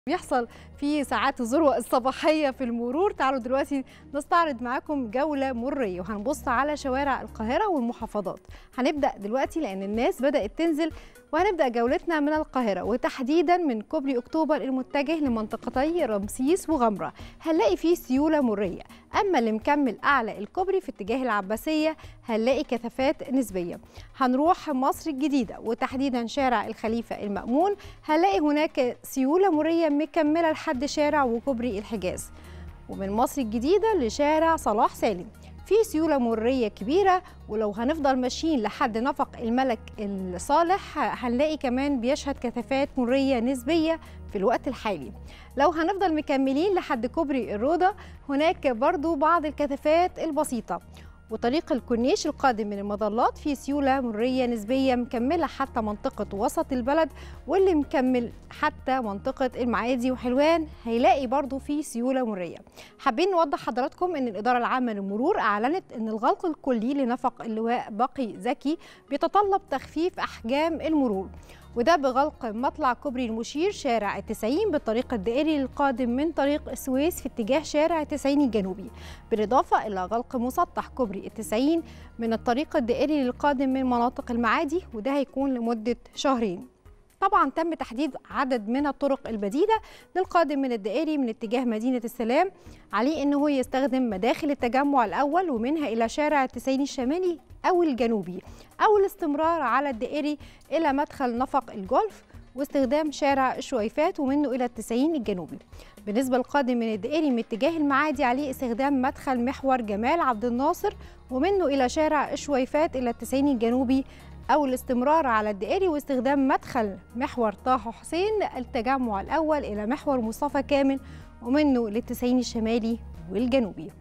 بيحصل في ساعات الذروة الصباحية في المرور تعالوا دلوقتي نستعرض معاكم جولة مرية وهنبص على شوارع القاهرة والمحافظات هنبدأ دلوقتي لأن الناس بدأت تنزل وهنبدأ جولتنا من القاهرة وتحديدا من كوبري أكتوبر المتجه لمنطقتي رمسيس وغمرة هنلاقي فيه سيولة مرية أما اللي مكمل أعلى الكوبري في اتجاه العباسية هنلاقي كثافات نسبية هنروح مصر الجديدة وتحديدا شارع الخليفة المأمون هنلاقي هناك سيولة مرية مكملة لحد شارع وكوبري الحجاز ومن مصر الجديدة لشارع صلاح سالم في سيولة مرية كبيرة ولو هنفضل ماشيين لحد نفق الملك الصالح هنلاقي كمان بيشهد كثافات مرية نسبية في الوقت الحالي لو هنفضل مكملين لحد كوبري الروضة هناك برضو بعض الكثافات البسيطة وطريق الكورنيش القادم من المظلات فيه سيولة مرية نسبية مكملة حتى منطقة وسط البلد واللي مكمل حتى منطقة المعادي وحلوان هيلاقي برضو فيه سيولة مرية حابين نوضح حضراتكم ان الإدارة العامة للمرور أعلنت ان الغلق الكلي لنفق اللواء بقي زكي بيتطلب تخفيف أحجام المرور وده بغلق مطلع كوبري المشير شارع التسعين بالطريق الدائري القادم من طريق السويس في اتجاه شارع التسعين الجنوبي بالإضافة إلى غلق مسطح كوبري التسعين من الطريق الدائري القادم من مناطق المعادي وده هيكون لمدة شهرين طبعا تم تحديد عدد من الطرق البديله للقادم من الدائري من اتجاه مدينه السلام عليه انه يستخدم مداخل التجمع الاول ومنها الى شارع التسعين الشمالي او الجنوبي او الاستمرار على الدائري الى مدخل نفق الجولف واستخدام شارع الشويفات ومنه الى التسعين الجنوبي بالنسبه للقادم من الدائري من اتجاه المعادي عليه استخدام مدخل محور جمال عبد الناصر ومنه الى شارع الشويفات الى التسعين الجنوبي أو الاستمرار على الدائري واستخدام مدخل محور طه حسين التجمع الأول إلى محور مصطفى كامل ومنه للتسعين الشمالي والجنوبي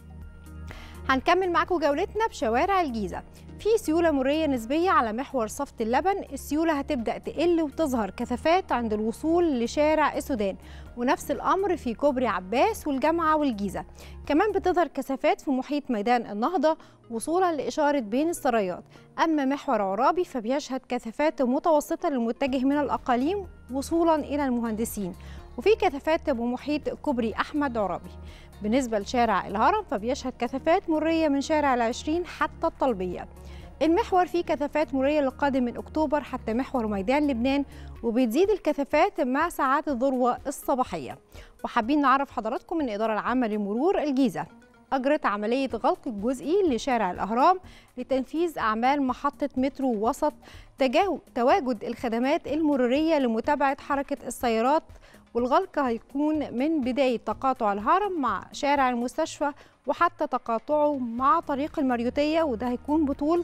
هنكمل معاكم جولتنا بشوارع الجيزة في سيولة مرية نسبية على محور صفت اللبن السيولة هتبدأ تقل وتظهر كثافات عند الوصول لشارع السودان ونفس الأمر في كوبري عباس والجامعة والجيزة كمان بتظهر كثافات في محيط ميدان النهضة وصولا لإشارة بين السرايات أما محور عرابي فبيشهد كثافات متوسطة للمتجه من الأقاليم وصولا إلى المهندسين وفي كثافات بمحيط كوبري أحمد عرابي بالنسبة لشارع الهرم فبيشهد كثافات مرية من شارع العشرين حتى الطلبية المحور فيه كثافات مرية للقادم من أكتوبر حتى محور ميدان لبنان وبتزيد الكثافات مع ساعات الذروة الصباحية وحابين نعرف حضراتكم أن الإدارة العامة لمرور الجيزة أجرت عملية غلق جزئي لشارع الأهرام لتنفيذ أعمال محطة مترو وسط تواجد الخدمات المرورية لمتابعة حركة السيارات والغلق هيكون من بداية تقاطع الهرم مع شارع المستشفى وحتى تقاطعه مع طريق المريوطية وده هيكون بطول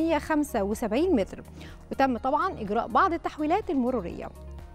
375 متر وتم طبعا إجراء بعض التحويلات المرورية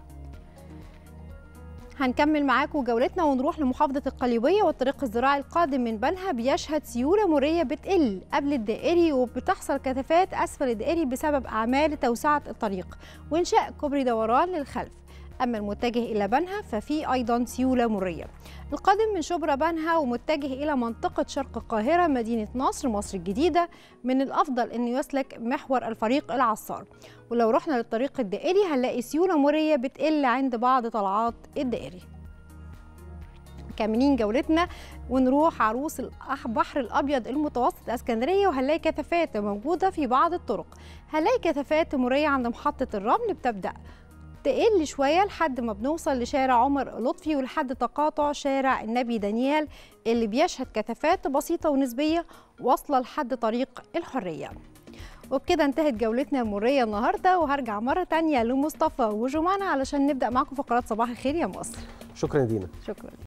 هنكمل معاكم جولتنا ونروح لمحافظة القليوبية والطريق الزراعي القادم من بنها بيشهد سيولة مرية بتقل قبل الدائري وبتحصل كثافات أسفل الدائري بسبب أعمال توسعة الطريق وإنشاء كوبري دوران للخلف أما المتجه إلى بنها ففي أيضا سيولة مرية القادم من شبرا بنها ومتجه إلى منطقة شرق القاهرة مدينة نصر مصر الجديدة من الأفضل أنه يسلك محور الفريق العصار ولو رحنا للطريق الدائري هنلاقي سيولة مرية بتقل عند بعض طلعات الدائري مكملين جولتنا ونروح عروس البحر الابيض المتوسط اسكندريه وهنلاقي كثافات موجوده في بعض الطرق هنلاقي كثافات مريه عند محطه الرمل بتبدا تقل شوية لحد ما بنوصل لشارع عمر لطفي ولحد تقاطع شارع النبي دانيال اللي بيشهد كثافات بسيطة ونسبية واصلة لحد طريق الحرية وبكده انتهت جولتنا المرية النهاردة وهرجع مرة تانية لمصطفى وجمانة علشان نبدأ معكم فقرات صباح الخير يا مصر شكرا دينا شكرا